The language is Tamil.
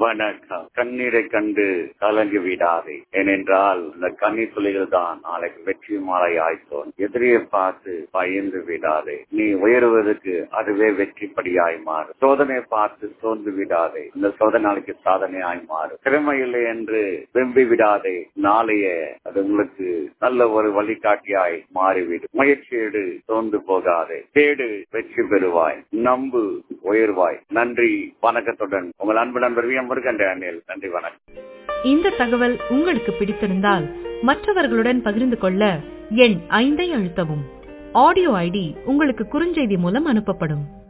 வணக்கம் கண்ணீரை கண்டு கலங்கி விடாதே ஏனென்றால் இந்த கண்ணீர் துளிகள் தான் நாளைக்கு வெற்றி மாலை ஆய்த்தோன் எதிரியை பார்த்து பயந்து விடாதே நீ உயருவதற்கு அதுவே வெற்றிப்படியாய் மாறும் சோதனையை பார்த்து சோர்ந்து விடாதே இந்த சோதனை நாளைக்கு சாதனையாய் மாறும் திறமை இல்லை என்று வெம்பி விடாதே நாளைய அது உங்களுக்கு நல்ல ஒரு வழிகாட்டியாய் மாறிவிடும் முயற்சியேடு சோர்ந்து போகாதே தேடு வெற்றி பெறுவாய் நம்பு உயர்வாய் நன்றி வணக்கத்துடன் உங்கள் அன்பு நண்பர் வி எம் முருகன் டேனியல் நன்றி வணக்கம் இந்த தகவல் உங்களுக்கு பிடித்திருந்தால் மற்றவர்களுடன் பகிர்ந்து கொள்ள எண் ஐந்தை அழுத்தவும் ஆடியோ ஐடி உங்களுக்கு குறுஞ்செய்தி மூலம் அனுப்பப்படும்